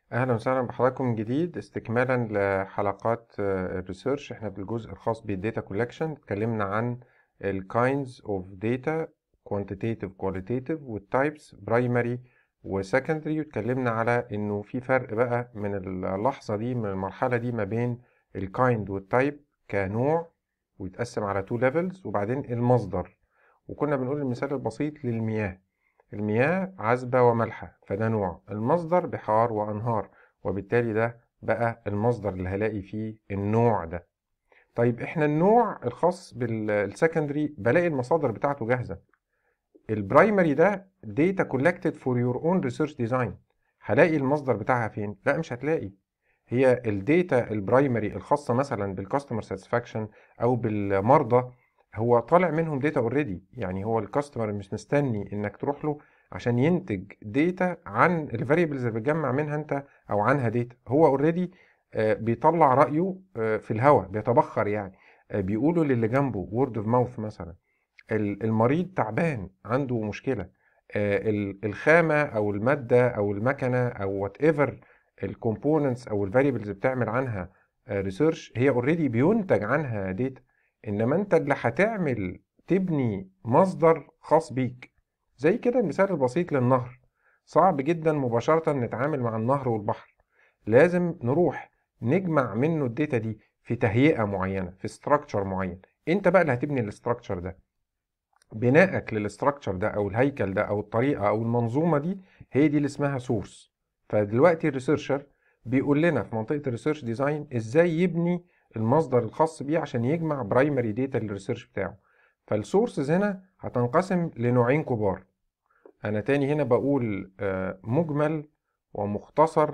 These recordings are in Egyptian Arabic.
أهلا وسهلا بحضراتكم من جديد استكمالا لحلقات آه، الريسيرش احنا بالجزء الخاص بالداتا كولكشن اتكلمنا عن ال kinds of data quantitative qualitative والtypes primary و secondary واتكلمنا على انه في فرق بقى من اللحظة دي من المرحلة دي ما بين ال kind والtype كنوع ويتقسم على two levels وبعدين المصدر وكنا بنقول المثال البسيط للمياه المياه عذبة ومالحة فده نوع المصدر بحار وأنهار وبالتالي ده بقى المصدر اللي هلاقي فيه النوع ده طيب احنا النوع الخاص بالسكندري بلاقي المصادر بتاعته جاهزة البرايمري ده data collected for your own research design هلاقي المصدر بتاعها فين؟ لا مش هتلاقي هي الداتا البرايمري الخاصة مثلا بالكاستمر ساتسفاكشن أو بالمرضى هو طالع منهم داتا اوريدي يعني هو الكاستمر مش مستني انك تروح له عشان ينتج داتا عن الفاريبلز اللي بتجمع منها انت او عنها داتا هو اوريدي بيطلع رايه آه، في الهواء بيتبخر يعني آه، بيقولوا للي جنبه وورد اوف ماوث مثلا ال- المريض تعبان عنده مشكله آه، ال- الخامه او الماده او المكنه او وات ايفر الكومبوننتس او الفاريبلز بتعمل عنها ريسيرش هي اوريدي بينتج عنها داتا انما انت اللي هتعمل تبني مصدر خاص بيك زي كده المثال البسيط للنهر صعب جدا مباشرة نتعامل مع النهر والبحر لازم نروح نجمع منه الداتا دي في تهيئة معينة في استراكشر معين انت بقى اللي هتبني الاستراكشر ده بناءك للاستراكشر ده او الهيكل ده او الطريقة او المنظومة دي هي دي اللي اسمها سورس فدلوقتي الريسيرشر بيقول لنا في منطقة الريسيرش ديزاين ازاي يبني المصدر الخاص بيه عشان يجمع برايمري داتا للريسيرش بتاعه فالسورسز هنا هتنقسم لنوعين كبار انا تاني هنا بقول آه، مجمل ومختصر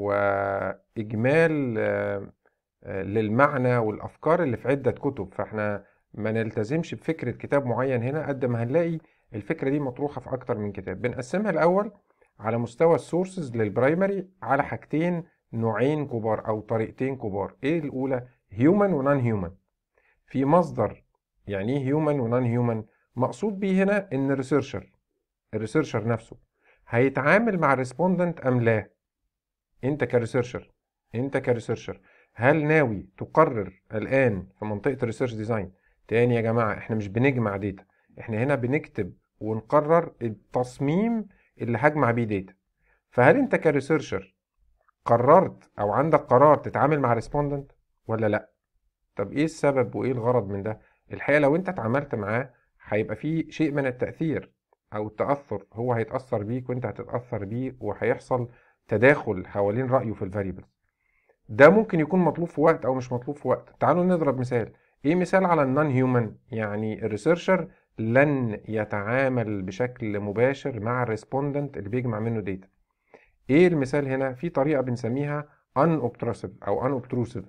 واجمال آه، آه، للمعنى والافكار اللي في عده كتب فاحنا ما نلتزمش بفكره كتاب معين هنا قد ما هنلاقي الفكره دي مطروحه في اكتر من كتاب بنقسمها الاول على مستوى السورسز للبرايمري على حاجتين نوعين كبار او طريقتين كبار ايه الاولى هيومن ونون هيومن في مصدر يعني ايه هيومن ونون هيومن مقصود بيه هنا ان الريسيرشر الريسيرشر نفسه هيتعامل مع الريسبوندنت ام لا انت كريسيرشر انت كريسيرشر هل ناوي تقرر الان في منطقه الريسيرش ديزاين تاني يا جماعه احنا مش بنجمع داتا احنا هنا بنكتب ونقرر التصميم اللي هجمع بيه داتا فهل انت كريسيرشر قررت او عندك قرار تتعامل مع ريسبوندنت ولا لا طب ايه السبب وايه الغرض من ده الحقيقه لو انت اتعاملت معاه هيبقى فيه شيء من التاثير او التاثر هو هيتاثر بيك وانت هتتاثر بيه وهيحصل تداخل حوالين رايه في الفاريبلز ده ممكن يكون مطلوب في وقت او مش مطلوب في وقت تعالوا نضرب مثال ايه مثال على النون هيومن يعني الريسيرشر لن يتعامل بشكل مباشر مع الريسبوندنت اللي بيجمع منه داتا ايه المثال هنا في طريقه بنسميها unobtrusive او unobtrusive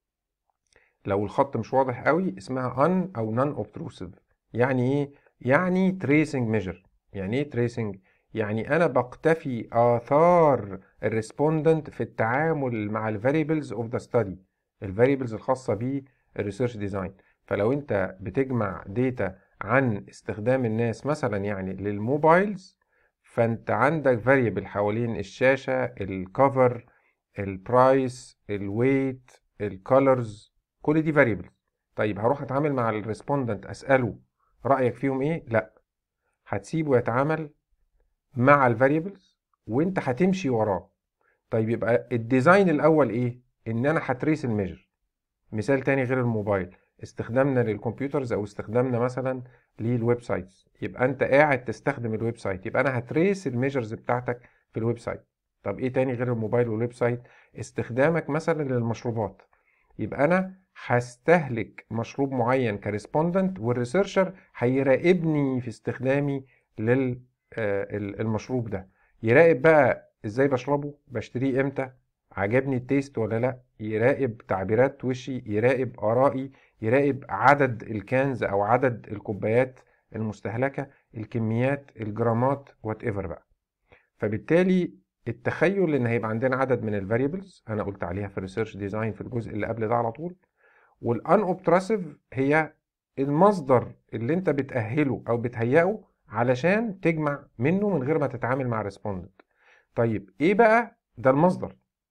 لو الخط مش واضح قوي اسمها un او non obtrusive يعني ايه يعني tracing measure يعني ايه tracing يعني انا بقتفي اثار الريسبوندنت في التعامل مع الفاريبلز اوف ذا ستادي الفاريبلز الخاصه بالريسيرش ديزاين فلو انت بتجمع داتا عن استخدام الناس مثلا يعني للموبايلز فانت عندك فاريبل حوالين الشاشه الكفر البرايس الويت الكولرز كل دي فاريبلز طيب هروح اتعامل مع الريسبوندنت اساله رايك فيهم ايه لا هتسيبه يتعامل مع الفاريبلز وانت هتمشي وراه طيب يبقى الديزاين الاول ايه ان انا هتريس الميجر مثال تاني غير الموبايل استخدامنا للكمبيوترز او استخدامنا مثلا للويب سايتس يبقى انت قاعد تستخدم الويب سايت يبقى انا هتريس الميجرز بتاعتك في الويب سايت طب ايه تاني غير الموبايل والويب سايت استخدامك مثلا للمشروبات يبقى انا هستهلك مشروب معين كريسبوندنت والريسيرشر هيراقبني في استخدامي للمشروب ده يراقب بقى ازاي بشربه بشتريه امتى عجبني التيست ولا لا يراقب تعبيرات وشي يراقب ارائي يراقب عدد الكنز او عدد الكوبايات المستهلكه الكميات الجرامات وات ايفر بقى فبالتالي التخيل ان هيبقى عندنا عدد من الفاريبلز انا قلت عليها في الريسيرش ديزاين في الجزء اللي قبل ده على طول والان اوبتراسيف هي المصدر اللي انت بتأهله او بتهيئه علشان تجمع منه من غير ما تتعامل مع ريسبوندنت طيب ايه بقى ده المصدر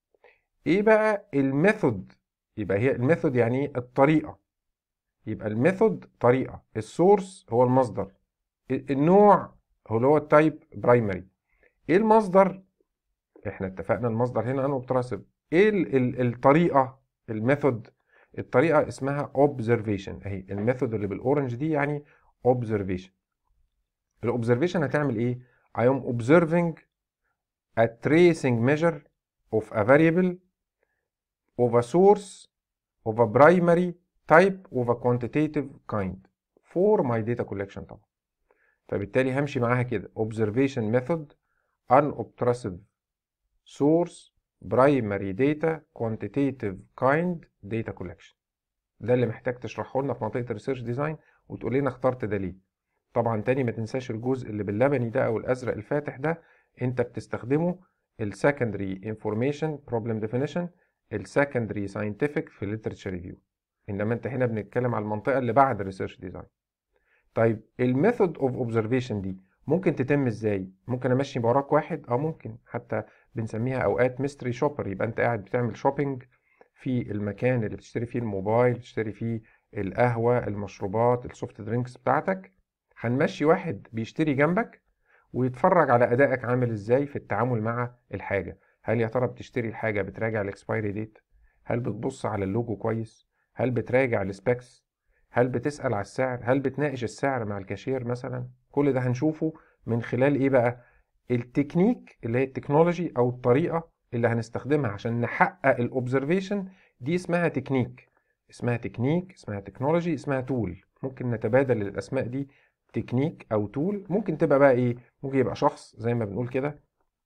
ايه بقى الميثود يبقى هي الميثود يعني ايه الطريقه يبقى الميثود طريقه السورس هو المصدر النوع هو اللي هو التايب برايمري ايه المصدر احنا اتفقنا المصدر هنا انه بتراسب ايه ال ال الطريقه الميثود الطريقه اسمها observation اهي الميثود اللي بالاورنج دي يعني observation الاوبزرفيشن هتعمل ايه I am observing a tracing measure of a variable of a source of a primary type of a quantitative kind for my data collection طبعا فبالتالي همشي معاها كده observation method unobtrusive source primary data quantitative kind data collection ده اللي محتاج تشرحه لنا في منطقه الريسيرش ديزاين وتقول لنا اخترت ده ليه طبعا تاني ما تنساش الجزء اللي باللبني ده او الازرق الفاتح ده انت بتستخدمه السكندري انفورميشن بروبلم ديفينيشن السكندري ساينتفك في الليترشر ريفيو انما انت هنا بنتكلم على المنطقه اللي بعد الريسيرش ديزاين طيب الميثود اوف اوبزرفيشن دي ممكن تتم ازاي ممكن امشي وراك واحد اه ممكن حتى بنسميها اوقات ميستري شوبر يبقى انت قاعد بتعمل شوبينج في المكان اللي بتشتري فيه الموبايل بتشتري فيه القهوه المشروبات السوفت درينكس بتاعتك هنمشي واحد بيشتري جنبك ويتفرج على ادائك عامل ازاي في التعامل مع الحاجه هل يا ترى بتشتري الحاجه بتراجع الاكسبايري ديت هل بتبص على اللوجو كويس هل بتراجع السبيكس هل بتسال على السعر هل بتناقش السعر مع الكاشير مثلا كل ده هنشوفه من خلال ايه بقى التكنيك اللي هي التكنولوجي او الطريقه اللي هنستخدمها عشان نحقق الاوبزرفيشن دي اسمها تكنيك اسمها تكنيك اسمها تكنولوجي اسمها تول ممكن نتبادل الاسماء دي تكنيك او تول ممكن تبقى بقى ايه ممكن يبقى شخص زي ما بنقول كده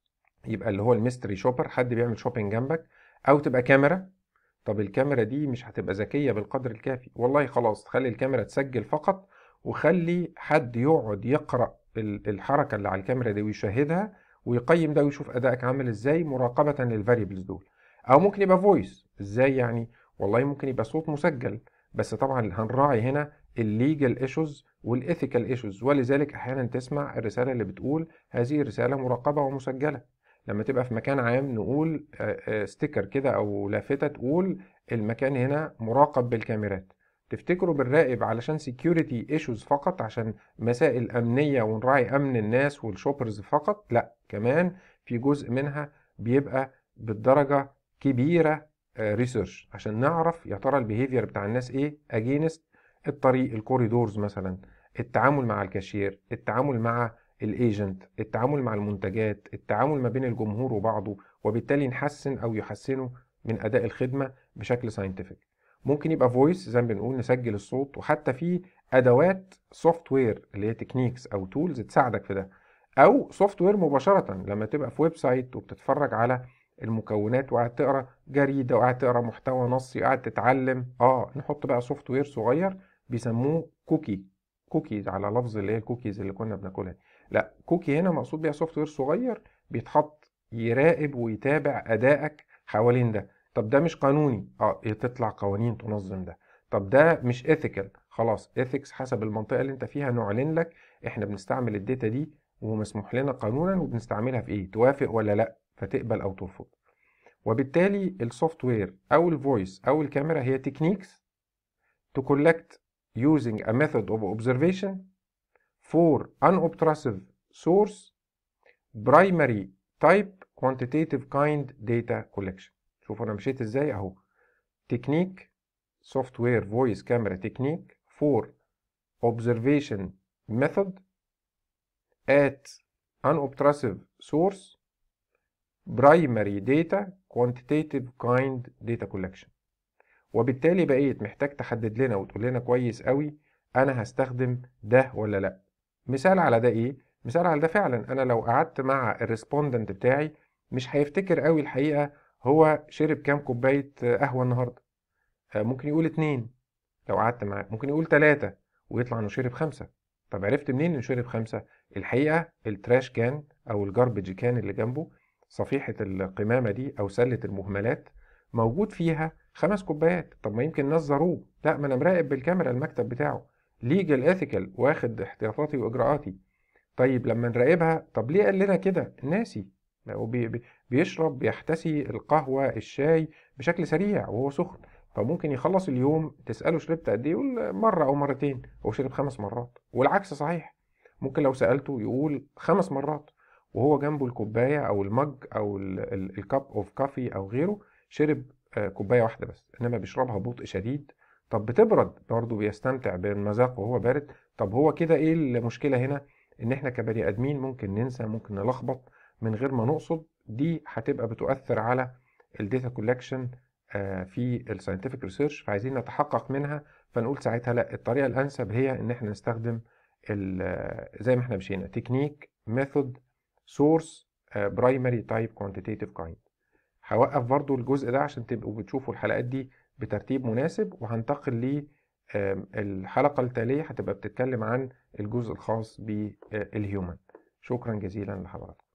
يبقى اللي هو الميستري شوبر حد بيعمل شوبينج جنبك او تبقى كاميرا طب الكاميرا دي مش هتبقى ذكيه بالقدر الكافي والله خلاص خلي الكاميرا تسجل فقط وخلي حد يقعد يقرا الحركه اللي على الكاميرا دي ويشاهدها ويقيم ده ويشوف ادائك عامل ازاي مراقبه للفاريبلز دول او ممكن يبقى فويس ازاي يعني والله ممكن يبقى صوت مسجل بس طبعا هنراعي هنا الليجل ايشوز والايثيكال ايشوز ولذلك احيانا تسمع الرساله اللي بتقول هذه الرساله مراقبه ومسجله لما تبقى في مكان عام نقول ستيكر كده او لافته تقول المكان هنا مراقب بالكاميرات تفتكروا بنراقب علشان سكيورتي ايشوز فقط عشان مسائل امنيه ونراعي امن الناس والشوبرز فقط لا كمان في جزء منها بيبقى بالدرجه كبيره ريسيرش عشان نعرف يا ترى البيهيفير بتاع الناس ايه اجينست الطريق الكوريدورز مثلا التعامل مع الكاشير التعامل مع الايجنت التعامل مع المنتجات التعامل ما بين الجمهور وبعضه وبالتالي نحسن او يحسنوا من اداء الخدمه بشكل ساينتفك ممكن يبقى فويس زي ما بنقول نسجل الصوت وحتى في ادوات سوفت وير اللي هي تكنيكس او تولز تساعدك في ده او سوفت وير مباشره لما تبقى في ويب سايت وبتتفرج على المكونات وقاعد تقرا جريده وقاعد تقرا محتوى نصي قاعد تتعلم اه نحط بقى سوفت وير صغير بيسموه كوكي كوكيز على لفظ اللي هي الكوكيز اللي كنا بناكلها لا كوكي هنا مقصود بيها سوفت وير صغير بيتحط يراقب ويتابع ادائك حوالين ده طب ده مش قانوني اه تطلع قوانين تنظم ده طب ده مش ايثيكال خلاص ايثكس حسب المنطقه اللي انت فيها نعلن لك احنا بنستعمل الداتا دي ومسموح لنا قانونا وبنستعملها في ايه توافق ولا لا فتقبل او ترفض وبالتالي السوفت وير او الفويس او الكاميرا هي تكنيكس to collect using a method of observation for unobtrusive source primary type quantitative kind data collection شوفوا انا مشيت ازاي اهو تكنيك سوفت وير فويس كاميرا تكنيك for observation method at unobtrusive source primary data quantitative kind data collection وبالتالي بقيت محتاج تحدد لنا وتقول لنا كويس قوي انا هستخدم ده ولا لا مثال على ده ايه مثال على ده فعلا انا لو قعدت مع الريسبوندنت بتاعي مش هيفتكر قوي الحقيقه هو شرب كام كوبايه قهوه النهارده ممكن يقول اتنين لو قعدت معاه ممكن يقول تلاتة ويطلع انه شرب خمسة طب عرفت منين انه شرب خمسة الحقيقة التراش كان او الجاربج كان اللي جنبه صفيحة القمامة دي او سلة المهملات موجود فيها خمس كوبايات طب ما يمكن ناس زاروه لا ما انا مراقب بالكاميرا المكتب بتاعه ليجل اثيكال واخد احتياطاتي واجراءاتي طيب لما نراقبها طب ليه قال لنا كده ناسي وبيشرب بيحتسي القهوة الشاي بشكل سريع وهو سخن فممكن يخلص اليوم تسأله شربت قد ايه يقول مرة أو مرتين هو شرب خمس مرات والعكس صحيح ممكن لو سألته يقول خمس مرات وهو جنبه الكوباية أو المج أو الكاب أوف كافي أو غيره شرب آه، كوباية واحدة بس إنما بيشربها ببطء شديد طب بتبرد برضه بيستمتع بالمذاق وهو بارد طب هو كده ايه المشكلة هنا ان احنا كبني ادمين ممكن ننسى ممكن نلخبط من غير ما نقصد دي هتبقى بتؤثر على الداتا كولكشن آه، في الساينتفك ريسيرش فعايزين نتحقق منها فنقول ساعتها لا الطريقه الانسب هي ان احنا نستخدم زي ما احنا مشينا تكنيك ميثود سورس برايمري تايب كوانتيتيف كايند هوقف برضو الجزء ده عشان تبقوا بتشوفوا الحلقات دي بترتيب مناسب وهنتقل للحلقة التالية هتبقى بتتكلم عن الجزء الخاص بالهيومن شكرا جزيلا لحضراتكم